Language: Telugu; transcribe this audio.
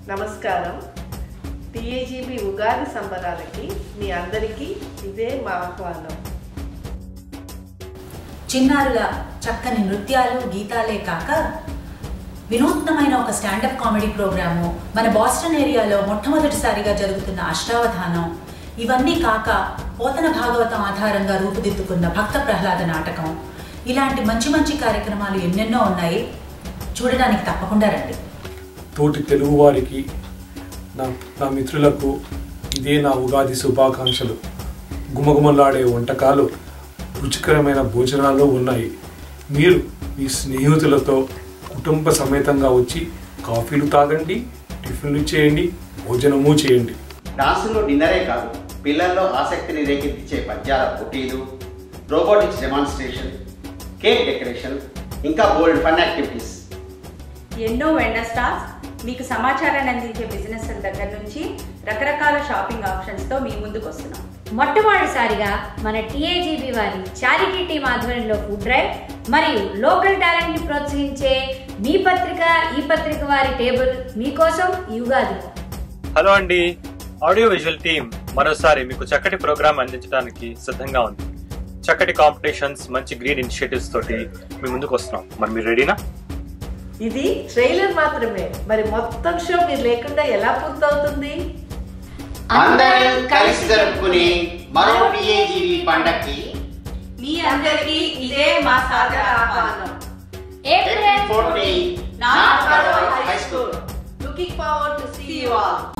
నమస్కారం టీఏజీబీ ఉగాది సంబరాలకి మీ అందరికీ ఇదే మా ఆహ్వానం చిన్నారుల చక్కని నృత్యాలు గీతాలే కాక వినూత్నమైన ఒక స్టాండప్ కామెడీ ప్రోగ్రాము మన బాస్టన్ ఏరియాలో మొట్టమొదటిసారిగా జరుగుతున్న అష్టావధానం ఇవన్నీ కాక పోతన భాగవతం ఆధారంగా రూపుదిద్దుకున్న భక్త ప్రహ్లాద నాటకం ఇలాంటి మంచి మంచి కార్యక్రమాలు ఎన్నెన్నో ఉన్నాయి చూడడానికి తప్పకుండా రండి తోటి తెలుగువారికి నా నా మిత్రులకు ఇదే నా ఉగాది శుభాకాంక్షలు గుమగుమలాడే వంటకాలు రుచికరమైన భోజనాలు ఉన్నాయి మీరు మీ స్నేహితులతో కుటుంబ సమేతంగా వచ్చి కాఫీలు తాగండి టిఫిన్లు చేయండి భోజనము చేయండి డాన్సులో డిన్నరే కాదు పిల్లల్లో ఆసక్తిని రేకెత్తించే పద్యాల పోటీలు రోబోటిక్స్ డెమాన్స్ట్రేషన్ కేక్ డెకరేషన్ ఇంకా బోల్డ్ ఫన్ యాక్టివిటీస్ ఎన్నో వెండర్ స్టాల్స్ మీకు సమాచారాన్ని అందించే బిజినెస్ దగ్గర నుంచి రకరకాల షాపింగ్ ఆప్షన్స్తో మీ ముందుకు వస్తున్నాం మొట్టమొదటిసారిగా మన టీఏజీబీ వారి చారిటీ టీం ఆధ్వర్యంలో ఫుడ్ డ్రైవ్ మరియు లోకల్ టాలెంట్ ని ప్రోత్సహించే మీ పత్రిక ఈ పత్రిక వారి టేబుల్ మీకోసం ఈ ఉగాదిలో హలో అండి ఆడియో విజువల్ టీమ్ మరోసారి మీకు చక్కటి ప్రోగ్రామ్ అందించడానికి సిద్ధంగా ఉంది చక్కటి కాంపిటీషన్స్ మంచి గ్రీన్ ఇనిషియేటివ్స్ తోటి మీ ముందుకు వస్తున్నాం మరి మీరు రెడీనా ఇది ట్రైలర్ మాత్రమే మరి మొత్తం షో మీరు లేకుండా ఎలా పూర్తవుతుంది అందరం కలిసి జరుపుకునే మరో టీఏజీవి పండక్కి మీ అందరికీ ఇదే మా సాదర ఆహ్వానం April fourteen Natick high school looking forward to see you all